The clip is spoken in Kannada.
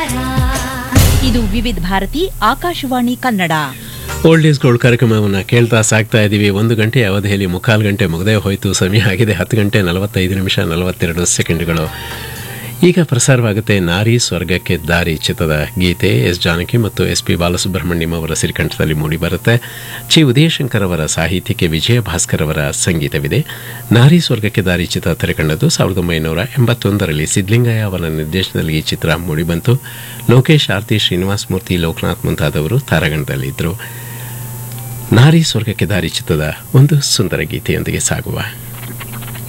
ಇದು Vividh Bharati Akashvani Kannada old is gold ಕಾರ್ಯಕ್ರಮವನ್ನು ಕೇಳ್ತಾ ಸಾಕ್ತಾ ಇದ್ದೀವಿ ಒಂದು ಗಂಟೆ ಅವಧಿಯಲ್ಲಿ ಮುಕ್ಕಾಲು ಗಂಟೆ ಮುಗದೇ ಹೋಯಿತು ಸಮಯ ಆಗಿದೆ ಹತ್ತು ಗಂಟೆ ನಲವತ್ತೈದು ನಿಮಿಷ ನಲವತ್ತೆರಡು ಸೆಕೆಂಡ್ಗಳು ಈಗ ಪ್ರಸಾರವಾಗುತ್ತೆ ನಾರಿ ಸ್ವರ್ಗಕ್ಕೆ ದಾರಿ ಚಿತ್ರದ ಗೀತೆ ಎಸ್ ಜಾನಕಿ ಮತ್ತು ಎಸ್ ಪಿ ಬಾಲಸುಬ್ರಹ್ಮಣ್ಯಂ ಅವರ ಸಿರಿಕಂಠದಲ್ಲಿ ಮೂಡಿಬರುತ್ತೆ ಚಿ ಉದಯಶಂಕರ್ ಅವರ ಸಾಹಿತ್ಯಕ್ಕೆ ವಿಜಯ ಭಾಸ್ಕರ್ ಅವರ ಸಂಗೀತವಿದೆ ನಾರಿ ಸ್ವರ್ಗಕ್ಕೆ ದಾರಿ ಚಿತ್ರ ತೆರೆಕಂಡದ್ದು ಸಾವಿರದ ಒಂಬೈನೂರ ಎಂಬತ್ತೊಂದರಲ್ಲಿ ಸಿದ್ಲಿಂಗಯ್ಯ ಅವರ ನಿರ್ದೇಶನದಲ್ಲಿ ಈ ಚಿತ್ರ ಮೂಡಿಬಂತು ಲೋಕೇಶ್ ಆರ್ತಿ ಶ್ರೀನಿವಾಸ್ ಮೂರ್ತಿ ಲೋಕನಾಥ್ ಮುಂತಾದವರು ತಾರಾಗಣದಲ್ಲಿದ್ದರು ನಾರಿ ಸ್ವರ್ಗಕ್ಕೆ ದಾರಿ ಚಿತ್ರದ ಒಂದು ಸುಂದರ ಗೀತೆಯೊಂದಿಗೆ ಸಾಗುವ